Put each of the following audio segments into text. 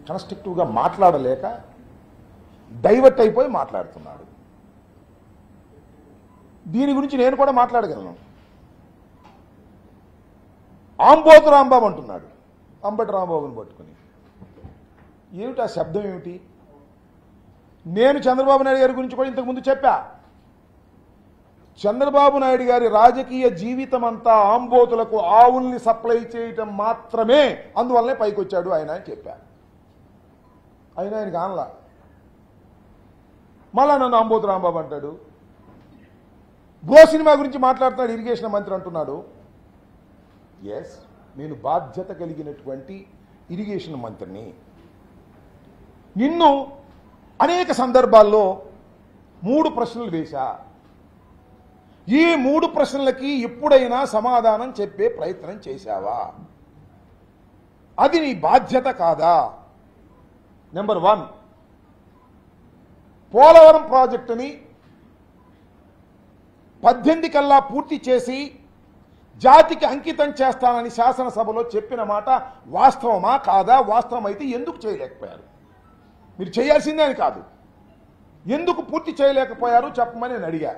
కన్స్ట్రక్టివ్గా మాట్లాడలేక డైవర్ట్ అయిపోయి మాట్లాడుతున్నాడు దీని గురించి నేను కూడా మాట్లాడగలను ఆంబోతు రాంబాబు అంటున్నాడు అంబటి రాంబాబుని పట్టుకుని ఏమిటి ఆ శబ్దం ఏమిటి నేను చంద్రబాబు నాయుడు గారి గురించి కూడా ఇంతకుముందు చెప్పా చంద్రబాబు నాయుడు గారి రాజకీయ జీవితం అంతా ఆంబోతులకు ఆవుల్ని సప్లై చేయటం మాత్రమే అందువల్లనే పైకి వచ్చాడు ఆయన అని చెప్పా అయినా ఆయనకి ఆనలా మళ్ళా నన్ను ఆంబోతు రాంబాబు అంటాడు భూ సినిమా గురించి మాట్లాడుతున్నాడు ఇరిగేషన్ మంత్రి అంటున్నాడు ఎస్ నేను బాధ్యత కలిగినటువంటి ఇరిగేషన్ మంత్రిని నిన్ను అనేక సందర్భాల్లో మూడు ప్రశ్నలు వేశా ఈ మూడు ప్రశ్నలకి ఎప్పుడైనా సమాధానం చెప్పే ప్రయత్నం చేశావా అది నీ బాధ్యత కాదా నెంబర్ వన్ పోలవరం ప్రాజెక్టుని పద్దెనిమిది కల్లా పూర్తి చేసి జాతికి అంకితం చేస్తానని శాసనసభలో చెప్పిన మాట వాస్తవమా కాదా వాస్తవం అయితే ఎందుకు చేయలేకపోయారు మీరు చేయాల్సిందే అని కాదు ఎందుకు పూర్తి చేయలేకపోయారు చెప్పమని నేను అడిగా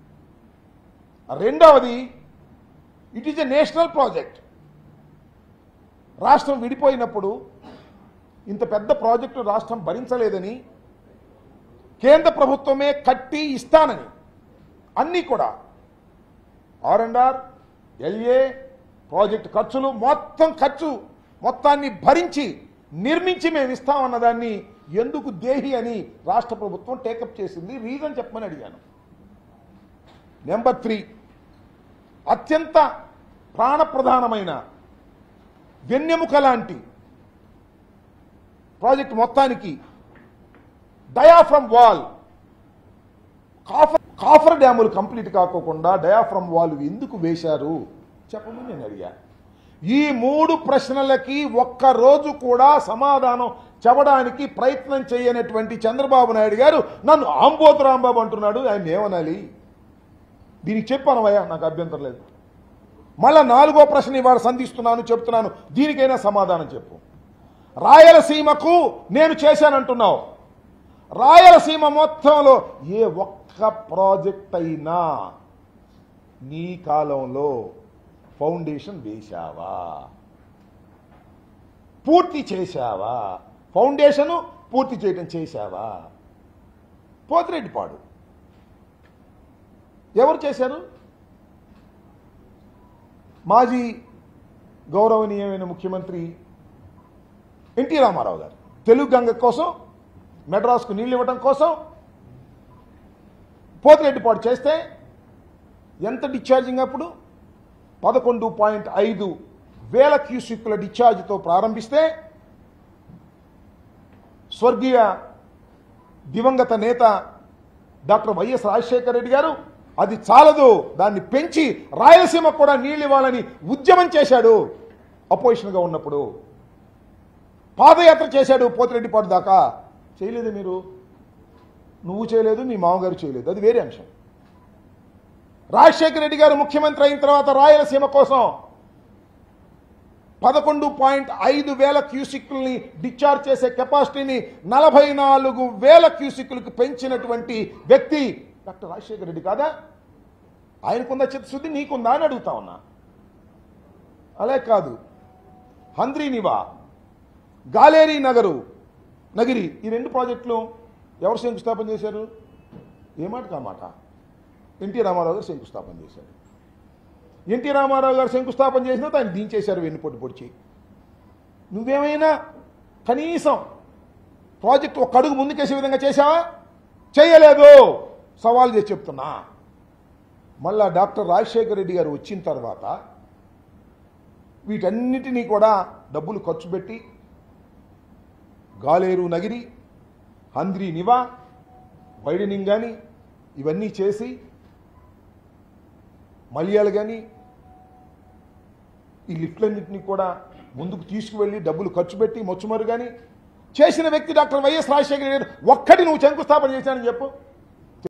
రెండవది it is a national project రాష్ట్రం విడిపోయినప్పుడు ఇంత పెద్ద ప్రాజెక్టు రాష్ట్రం భరించలేదని కేంద్ర ప్రభుత్వమే కట్టి ఇస్తానని అన్నీ కూడా R and R LA project ఖర్చులు మొత్తం ఖర్చు మొత్తాన్ని భరించి నిర్మించి మేము ఇస్తామన్న దాన్ని ఎందుకు దేహి అని రాష్ట్ర ప్రభుత్వం టేకప్ చేసింది రీజన్ చెప్పమని అడిగాను నెంబర్ త్రీ అత్యంత ప్రాణప్రధానమైన వెన్నెముక లాంటి ప్రాజెక్ట్ మొత్తానికి డయాఫ్రమ్ వాల్ కాఫర్ కాఫర్ డ్యాములు కంప్లీట్ కాకోకుండా డయాఫ్రమ్ వాల్ ఎందుకు వేశారు చెప్పమని నేను అడిగా ఈ మూడు ప్రశ్నలకి ఒక్క రోజు కూడా సమాధానం చెప్పడానికి ప్రయత్నం చేయనటువంటి చంద్రబాబు నాయుడు గారు నన్ను ఆంబోతు రాంబాబు అంటున్నాడు ఆయన ఏమనాలి దీనికి చెప్పానవయ్యా నాకు అభ్యంతరం లేదు మళ్ళా నాలుగో ప్రశ్న ఇవాళ సంధిస్తున్నాను చెప్తున్నాను దీనికైనా సమాధానం చెప్పు రాయలసీమకు నేను చేశానంటున్నావు రాయలసీమ మొత్తంలో ఏ ఒక్క ప్రాజెక్ట్ అయినా నీ కాలంలో ఫౌండేషన్ వేశావా పూర్తి చేశావా ఫౌండేషన్ పూర్తి చేయటం చేశావా పోతిరెడ్డిపాడు ఎవరు చేశారు మాజీ గౌరవనీయమైన ముఖ్యమంత్రి ఎన్టీ రామారావు గారు తెలుగు గంగ కోసం మెడ్రాస్కు నీళ్ళు ఇవ్వడం కోసం పోతిరెడ్డిపాటు చేస్తే ఎంత డిశ్చార్జింగ్ అప్పుడు పదకొండు పాయింట్ ఐదు వేల క్యూసిక్ల డిశ్చార్జ్తో ప్రారంభిస్తే స్వర్గీయ దివంగత నేత డాక్టర్ వైఎస్ రాజశేఖర రెడ్డి గారు అది చాలదు దాన్ని పెంచి రాయలసీమ కూడా నీళ్ళు ఇవ్వాలని ఉద్యమం చేశాడు అపోజిషన్గా ఉన్నప్పుడు పాదయాత్ర చేశాడు పోతిరెడ్డిపాటు దాకా చేయలేదు మీరు నువ్వు చేయలేదు మీ మామగారు చేయలేదు అది వేరే అంశం రాజశేఖర రెడ్డి గారు ముఖ్యమంత్రి అయిన తర్వాత రాయలసీమ కోసం పదకొండు పాయింట్ ఐదు వేల క్యూసిక్లని డిశ్చార్జ్ చేసే కెపాసిటీని నలభై నాలుగు వేల క్యూసిక్లకు పెంచినటువంటి వ్యక్తి డాక్టర్ రాజశేఖర రెడ్డి కాదా ఆయనకుందా చిత్తశుద్ధి నీకుందా అని అడుగుతా ఉన్నా అలే కాదు హంద్రీనివా గాలేరీ నగరు నగిరి ఈ రెండు ప్రాజెక్టులు ఎవరు శంకుస్థాపన చేశారు ఏ మాట కామాట ఎన్టీ రామారావు గారు శంకుస్థాపన చేశారు ఎన్టీ రామారావు గారు శంకుస్థాపన చేసినా దాన్ని దించేశారు వెన్నుపొట్టు పొడిచి నువ్వేమైనా కనీసం ప్రాజెక్ట్ ఒక అడుగు ముందుకేసే విధంగా చేశావా చేయలేదు సవాల్ చేసి చెప్తున్నా మళ్ళా డాక్టర్ రాజశేఖర రెడ్డి గారు వచ్చిన తర్వాత వీటన్నిటినీ కూడా డబ్బులు ఖర్చు పెట్టి గాలేరు నగిరి హంద్రి నివా వైడనింగ్ కానీ ఇవన్నీ చేసి మలయాలు కానీ ఈ లిఫ్ట్లన్నింటినీ కూడా ముందుకు తీసుకువెళ్ళి డబ్బులు ఖర్చు పెట్టి మొచ్చుమరు కానీ చేసిన వ్యక్తి డాక్టర్ వైఎస్ రాజశేఖర రెడ్డి గారు ఒక్కటి నువ్వు శంకుస్థాపన చేశానని చెప్పు